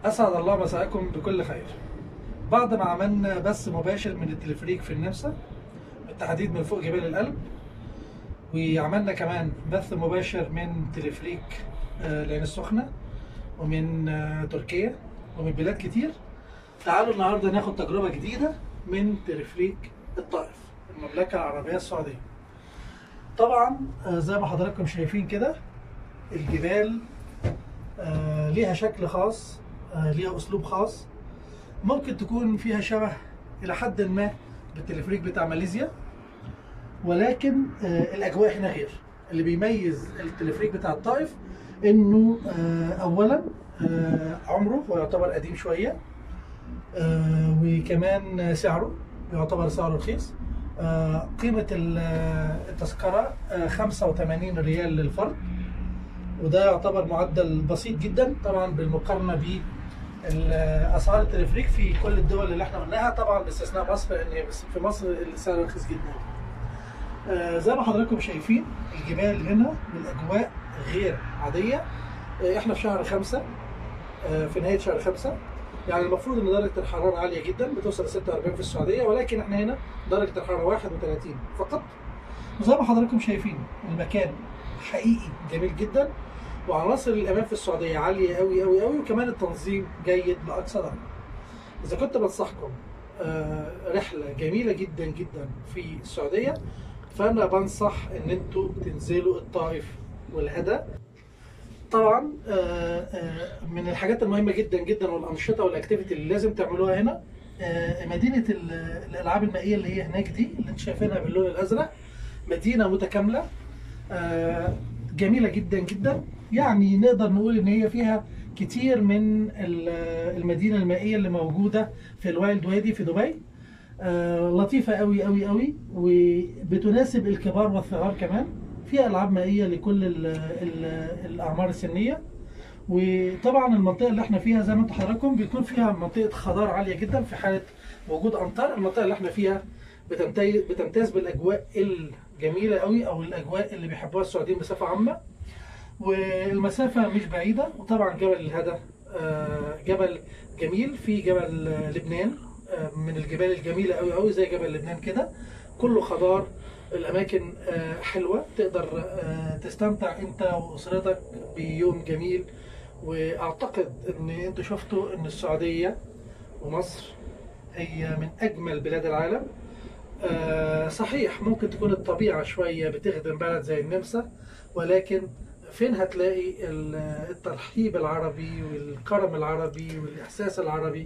أسعد الله مساءكم بكل خير بعد ما عملنا بث مباشر من التلفريك في النمسا بالتحديد من فوق جبال القلب وعملنا كمان بث مباشر من تلفريك آه، العين السخنة ومن آه، تركيا ومن بلاد كتير تعالوا النهارده ناخد تجربة جديدة من تلفريك الطائف المملكة العربية السعودية طبعا آه، زي ما حضراتكم شايفين كده الجبال آه، ليها شكل خاص آه، ليها اسلوب خاص ممكن تكون فيها شبه الى حد ما بالتلفريك بتاع ماليزيا ولكن آه، الاجواء هنا غير اللي بيميز التلفريك بتاع الطائف انه آه، اولا آه، عمره ويعتبر قديم شويه آه، وكمان سعره يعتبر سعره رخيص آه، قيمة ال- التذكرة آه، 85 ريال للفرد وده يعتبر معدل بسيط جدا طبعا بالمقارنة بأسعار التلفريك في كل الدول اللي احنا قلناها طبعا باستثناء مصر لأن في مصر السعر رخيص جدا آه، زي ما حضراتكم شايفين الجبال هنا والأجواء غير عادية آه، احنا في شهر خمسة آه، في نهاية شهر خمسة يعني المفروض ان درجة الحرارة عالية جدا بتوصل ل 46 في السعودية ولكن احنا هنا درجة الحرارة 31 فقط وزي ما حضراتكم شايفين المكان حقيقي جميل جدا وعناصر الامان في السعودية عالية قوي قوي قوي وكمان التنظيم جيد بأقصى درجة إذا كنت بنصحكم آه، رحلة جميلة جدا جدا في السعودية فأنا بنصح إن أنتوا تنزلوا الطائف والهدى طبعا آه، آه، من الحاجات المهمه جدا جدا والانشطه والاكتيفيتي اللي لازم تعملوها هنا آه، مدينه ال- الالعاب المائيه اللي هي هناك دي اللي انتم شايفينها باللون الازرق مدينه متكامله آه، جميله جدا جدا يعني نقدر نقول ان هي فيها كتير من ال- المدينه المائيه اللي موجوده في الوايلد وادي في دبي آه، لطيفه قوي قوي قوي وبتناسب الكبار والصغار كمان فيها العاب مائيه لكل ال ال الاعمار السنيه وطبعا المنطقه اللي احنا فيها زي ما انتم حضراتكم بيكون فيها منطقه خضار عاليه جدا في حاله وجود امطار المنطقه اللي احنا فيها بتمتاز بتمتاز بالاجواء الجميله قوي او الاجواء اللي بيحبوها السعوديين بصفه عامه والمسافه مش بعيده وطبعا جبل الهدى آه، جبل جميل في جبل آه، لبنان آه، من الجبال الجميله قوي قوي زي جبل لبنان كده كله خضار الاماكن آه، حلوه تقدر آه، تستمتع انت واسرتك بيوم جميل واعتقد ان انتوا شفتوا ان السعوديه ومصر هي من اجمل بلاد العالم آه، صحيح ممكن تكون الطبيعه شويه بتخدم بلد زي النمسا ولكن فين هتلاقي ال- الترحيب العربي والكرم العربي والاحساس العربي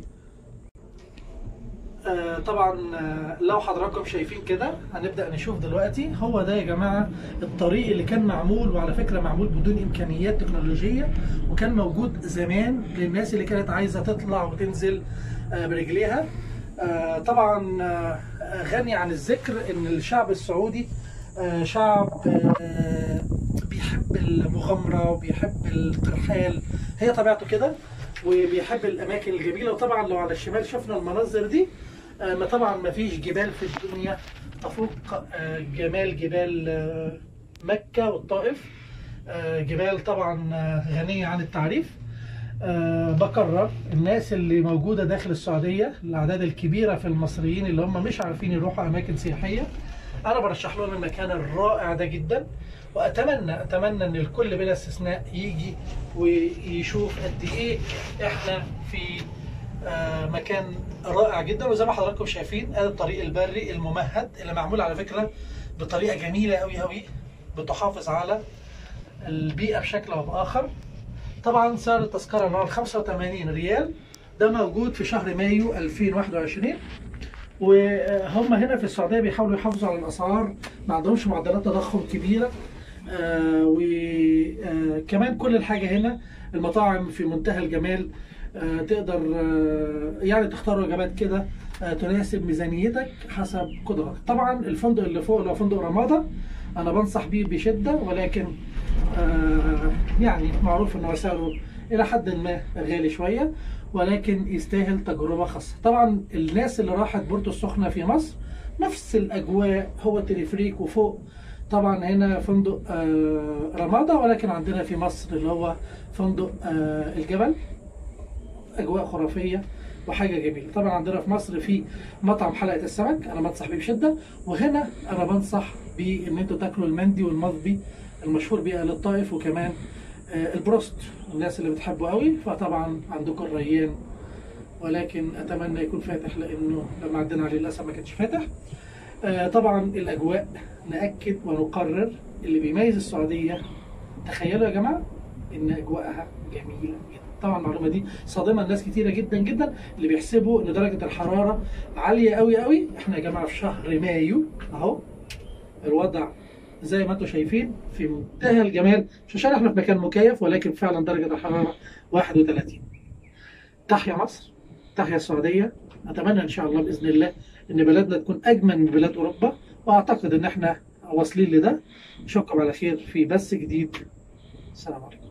آه، طبعا آه، لو حضراتكم شايفين كده هنبدا نشوف دلوقتي هو ده يا جماعه الطريق اللي كان معمول وعلى فكره معمول بدون امكانيات تكنولوجيه وكان موجود زمان للناس اللي كانت عايزه تطلع وتنزل آه، برجليها آه، طبعا آه، غني عن الذكر ان الشعب السعودي آه، شعب آه، بيحب المغامره وبيحب الترحال هي طبيعته كده وبيحب الاماكن الجميله وطبعا لو على الشمال شفنا المناظر دي آه، ما طبعا ما فيش جبال في الدنيا تفوق آه، جمال جبال آه، مكه والطائف آه، جبال طبعا آه، غنيه عن التعريف آه، بكرر الناس اللي موجوده داخل السعوديه الاعداد الكبيره في المصريين اللي هم مش عارفين يروحوا اماكن سياحيه انا برشح لهم المكان الرائع ده جدا واتمنى اتمنى ان الكل بلا استثناء يجي ويشوف قد ايه احنا في آه، مكان رائع جدا وزي ما حضراتكم شايفين ادي الطريق البري الممهد اللي معمول على فكره بطريقه جميله قوي قوي بتحافظ على البيئه بشكل او باخر طبعا سعر التذكره اللي هو 85 ريال ده موجود في شهر مايو 2021 وهم هنا في السعوديه بيحاولوا يحافظوا على الاسعار ما عندهمش معدلات تضخم كبيره وكمان كل الحاجه هنا المطاعم في منتهى الجمال آه، تقدر آه، يعني تختار وجبات كده آه، تناسب ميزانيتك حسب قدرتك طبعا الفندق اللي فوق اللي هو فندق رمادة انا بنصح بيه بشده ولكن آه، يعني معروف ان هو سعره الى حد ما غالي شويه ولكن يستاهل تجربه خاصه طبعا الناس اللي راحت بورتو السخنه في مصر نفس الاجواء هو التلفريك وفوق طبعا هنا فندق آه، رمادة ولكن عندنا في مصر اللي هو فندق آه، الجبل اجواء خرافيه وحاجه جميله طبعا عندنا في مصر في مطعم حلقه السمك انا بنصح بيه بشده وهنا انا بنصح بان انتوا تاكلوا المندي والمضبي المشهور بيه اهل الطائف وكمان آه، البروست الناس اللي بتحبه قوي فطبعا عندكم الريان ولكن اتمنى يكون فاتح لانه لما عدينا عليه للاسف ما كانش فاتح آه، طبعا الاجواء ناكد ونقرر اللي بيميز السعوديه تخيلوا يا جماعه ان اجواءها جميله جدا طبعا المعلومه دي صادمه لناس كتيره جدا جدا اللي بيحسبوا ان درجه الحراره عاليه قوي قوي احنا يا جماعه في شهر مايو اهو الوضع زي ما انتم شايفين في منتهى الجمال مش عشان احنا في مكان مكيف ولكن فعلا درجه الحراره 31 تحيا مصر تحيا السعوديه اتمنى ان شاء الله باذن الله ان بلدنا تكون اجمل من بلاد اوروبا واعتقد ان احنا واصلين لده اشوفكم على خير في بث جديد السلام عليكم